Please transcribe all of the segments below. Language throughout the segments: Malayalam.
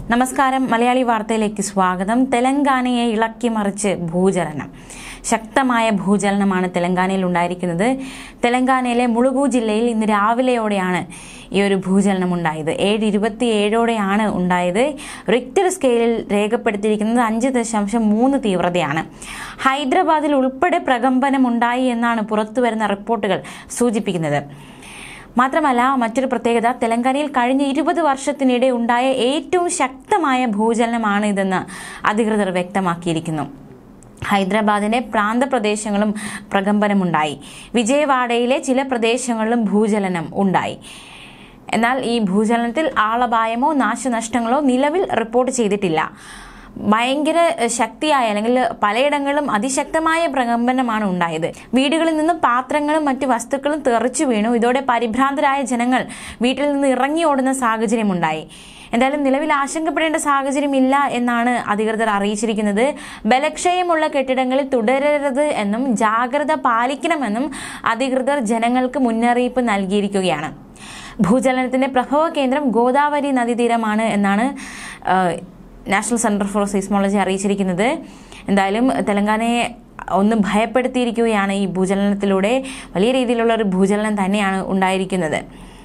നമസ്കാരം മലയാളി വാർത്തയിലേക്ക് സ്വാഗതം തെലങ്കാനയെ ഇളക്കി മറിച്ച് ഭൂചലനം ശക്തമായ ഭൂചലനമാണ് തെലങ്കാനയിൽ ഉണ്ടായിരിക്കുന്നത് തെലങ്കാനയിലെ മുളുഗു ജില്ലയിൽ ഇന്ന് രാവിലെയോടെയാണ് ഈ ഒരു ഭൂചലനം ഉണ്ടായത് ഏഴ് ഇരുപത്തി ഏഴോടെയാണ് ഉണ്ടായത് റിക്ടർ സ്കെയിലിൽ രേഖപ്പെടുത്തിയിരിക്കുന്നത് അഞ്ച് ദശാംശം മൂന്ന് തീവ്രതയാണ് ഹൈദരാബാദിൽ ഉൾപ്പെടെ പ്രകമ്പനം ഉണ്ടായി എന്നാണ് പുറത്തുവരുന്ന റിപ്പോർട്ടുകൾ സൂചിപ്പിക്കുന്നത് മാത്രമല്ല മറ്റൊരു പ്രത്യേകത തെലങ്കാനയിൽ കഴിഞ്ഞ ഇരുപത് വർഷത്തിനിടെ ഉണ്ടായ ഏറ്റവും ശക്തമായ ഭൂചലനമാണ് ഇതെന്ന് അധികൃതർ വ്യക്തമാക്കിയിരിക്കുന്നു ഹൈദരാബാദിന്റെ പ്രാന്തപ്രദേശങ്ങളും പ്രകമ്പനമുണ്ടായി വിജയവാഡയിലെ ചില പ്രദേശങ്ങളിലും ഭൂചലനം ഉണ്ടായി എന്നാൽ ഈ ഭൂചലനത്തിൽ ആളപായമോ നാശനഷ്ടങ്ങളോ നിലവിൽ റിപ്പോർട്ട് ചെയ്തിട്ടില്ല ഭയങ്കര ശക്തിയായ അല്ലെങ്കിൽ പലയിടങ്ങളിലും അതിശക്തമായ പ്രകമ്പനമാണ് ഉണ്ടായത് വീടുകളിൽ നിന്നും പാത്രങ്ങളും മറ്റു വസ്തുക്കളും തെറിച്ചു വീണു ഇതോടെ പരിഭ്രാന്തരായ ജനങ്ങൾ വീട്ടിൽ നിന്ന് ഇറങ്ങി ഓടുന്ന സാഹചര്യമുണ്ടായി എന്തായാലും നിലവിൽ ആശങ്കപ്പെടേണ്ട സാഹചര്യമില്ല എന്നാണ് അധികൃതർ അറിയിച്ചിരിക്കുന്നത് ബലക്ഷയമുള്ള കെട്ടിടങ്ങളിൽ തുടരരുത് എന്നും ജാഗ്രത പാലിക്കണമെന്നും അധികൃതർ ജനങ്ങൾക്ക് മുന്നറിയിപ്പ് നൽകിയിരിക്കുകയാണ് ഭൂചലനത്തിന്റെ പ്രഭവ കേന്ദ്രം ഗോദാവരി നദീതീരമാണ് എന്നാണ് ആ, നാഷണൽ സെന്റർ ഫോർ സീസ്മോളജി അറിയിച്ചിരിക്കുന്നത് എന്തായാലും തെലങ്കാനയെ ഒന്ന് ഭയപ്പെടുത്തിയിരിക്കുകയാണ് ഈ ഭൂചലനത്തിലൂടെ വലിയ രീതിയിലുള്ള ഒരു ഭൂചലനം തന്നെയാണ് ഉണ്ടായിരിക്കുന്നത്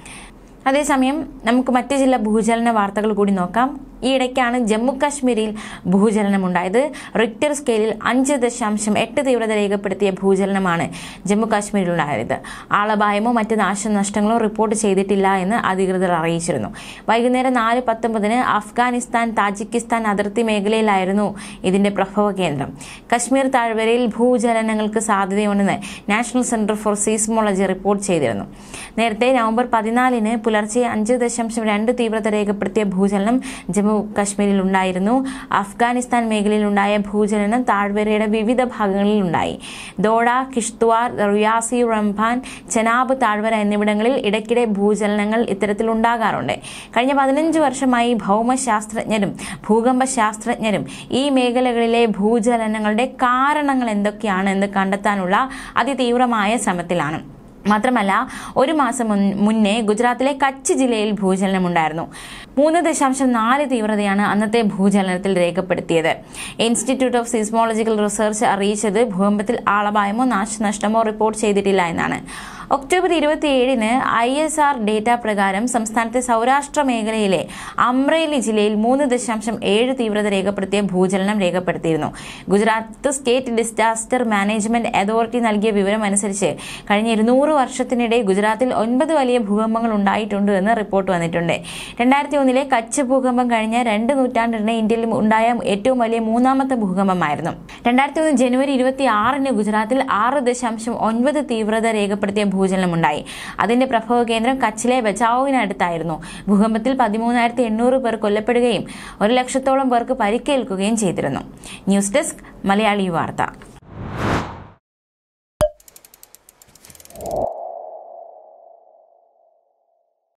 അതേസമയം നമുക്ക് മറ്റ് ചില ഭൂചലന വാർത്തകൾ കൂടി നോക്കാം ഈ ഇടയ്ക്കാണ് ജമ്മു കാശ്മീരിൽ ഭൂചലനം ഉണ്ടായത് റിക്ടർ സ്കെയിലിൽ അഞ്ച് ദശാംശം എട്ട് തീവ്രത രേഖപ്പെടുത്തിയ ഭൂചലനമാണ് ജമ്മു കാശ്മീരിൽ ഉണ്ടായത് ആളപായമോ മറ്റ് നാശനഷ്ടങ്ങളോ റിപ്പോർട്ട് ചെയ്തിട്ടില്ല എന്ന് അധികൃതർ അറിയിച്ചിരുന്നു വൈകുന്നേരം നാല് പത്തൊമ്പതിന് അഫ്ഗാനിസ്ഥാൻ താജിക്കിസ്ഥാൻ അതിർത്തി മേഖലയിലായിരുന്നു ഇതിന്റെ പ്രഭവ കേന്ദ്രം കശ്മീർ താഴ്വരയിൽ ഭൂചലനങ്ങൾക്ക് സാധ്യതയുണ്ടെന്ന് National Centre for Seismology report ചെയ്തിരുന്നു നേരത്തെ നവംബർ പതിനാലിന് പുലർച്ചെ അഞ്ച് ദശാംശം രണ്ട് തീവ്രത രേഖപ്പെടുത്തിയ ഭൂചലനം ജമ്മു കശ്മീരിൽ ഉണ്ടായിരുന്നു അഫ്ഗാനിസ്ഥാൻ മേഖലയിൽ ഉണ്ടായ ഭൂചലനം താഴ്വരയുടെ വിവിധ ഭാഗങ്ങളിൽ ഉണ്ടായി ദോഡ കിഷ്ത്വാർ റിയാസി റംഭാൻ ചെനാബ് താഴ്വര എന്നിവിടങ്ങളിൽ ഇടയ്ക്കിടെ ഭൂചലനങ്ങൾ ഇത്തരത്തിൽ ഉണ്ടാകാറുണ്ട് കഴിഞ്ഞ പതിനഞ്ച് വർഷമായി ഭൗമശാസ്ത്രജ്ഞരും ഭൂകമ്പ ശാസ്ത്രജ്ഞരും ഈ മേഖലകളിലെ ഭൂചലനങ്ങളുടെ കാരണങ്ങൾ എന്തൊക്കെയാണ് എന്ന് കണ്ടെത്താനുള്ള അതിതീവ്രമായ ശ്രമത്തിലാണ് മാത്രമല്ല ഒരു മാസം മുൻ- മുന്നേ ഗുജറാത്തിലെ കച്ച് ജില്ലയിൽ ഭൂചലനമുണ്ടായിരുന്നു മൂന്ന് ദശാംശം നാല് തീവ്രതയാണ് അന്നത്തെ ഭൂചലനത്തിൽ രേഖപ്പെടുത്തിയത് ഇൻസ്റ്റിറ്റ്യൂട്ട് ഓഫ് സീസ്മോളജിക്കൽ റിസർച്ച് അറിയിച്ചത് ഭൂകമ്പത്തിൽ ആളപായമോ നാശനഷ്ടമോ റിപ്പോർട്ട് ചെയ്തിട്ടില്ല എന്നാണ് ഒക്ടോബർ ഇരുപത്തിയേഴിന് ഐ എസ് ആർ ഡേറ്റ പ്രകാരം സംസ്ഥാനത്തെ സൗരാഷ്ട്ര മേഖലയിലെ അമ്രേലി ജില്ലയിൽ മൂന്ന് ദശാംശം ഏഴ് തീവ്രത രേഖപ്പെടുത്തിയ ഭൂചലനം രേഖപ്പെടുത്തിയിരുന്നു Gujarat State Disaster Management Authority നൽകിയ വിവരം അനുസരിച്ച് കഴിഞ്ഞ ഇരുന്നൂറ് വർഷത്തിനിടെ ഗുജറാത്തിൽ ഒൻപത് വലിയ ഭൂകമ്പങ്ങൾ ഉണ്ടായിട്ടുണ്ട് എന്ന് റിപ്പോർട്ട് വന്നിട്ടുണ്ട് രണ്ടായിരത്തി ഒന്നിലെ കച്ച് ഭൂകമ്പം കഴിഞ്ഞ രണ്ട് നൂറ്റാണ്ടിന് ഇന്ത്യയിൽ ഉണ്ടായ ഏറ്റവും വലിയ മൂന്നാമത്തെ ഭൂകമ്പമായിരുന്നു രണ്ടായിരത്തി ഒന്ന് ജനുവരി ഇരുപത്തി ആറിന് ഗുജറാത്തിൽ ആറ് ദശാംശം ഒൻപത് തീവ്രത രേഖപ്പെടുത്തിയ ഭൂചലനമുണ്ടായി അതിന്റെ പ്രഭവ കേന്ദ്രം കച്ചിലെ ബച്ചാവുവിനടുത്തായിരുന്നു ഭൂകമ്പത്തിൽ പതിമൂന്നായിരത്തി എണ്ണൂറ് പേർ കൊല്ലപ്പെടുകയും ഒരു ലക്ഷത്തോളം പേർക്ക് പരിക്കേൽക്കുകയും ചെയ്തിരുന്നു ന്യൂസ് ഡെസ്ക് മലയാളി വാർത്ത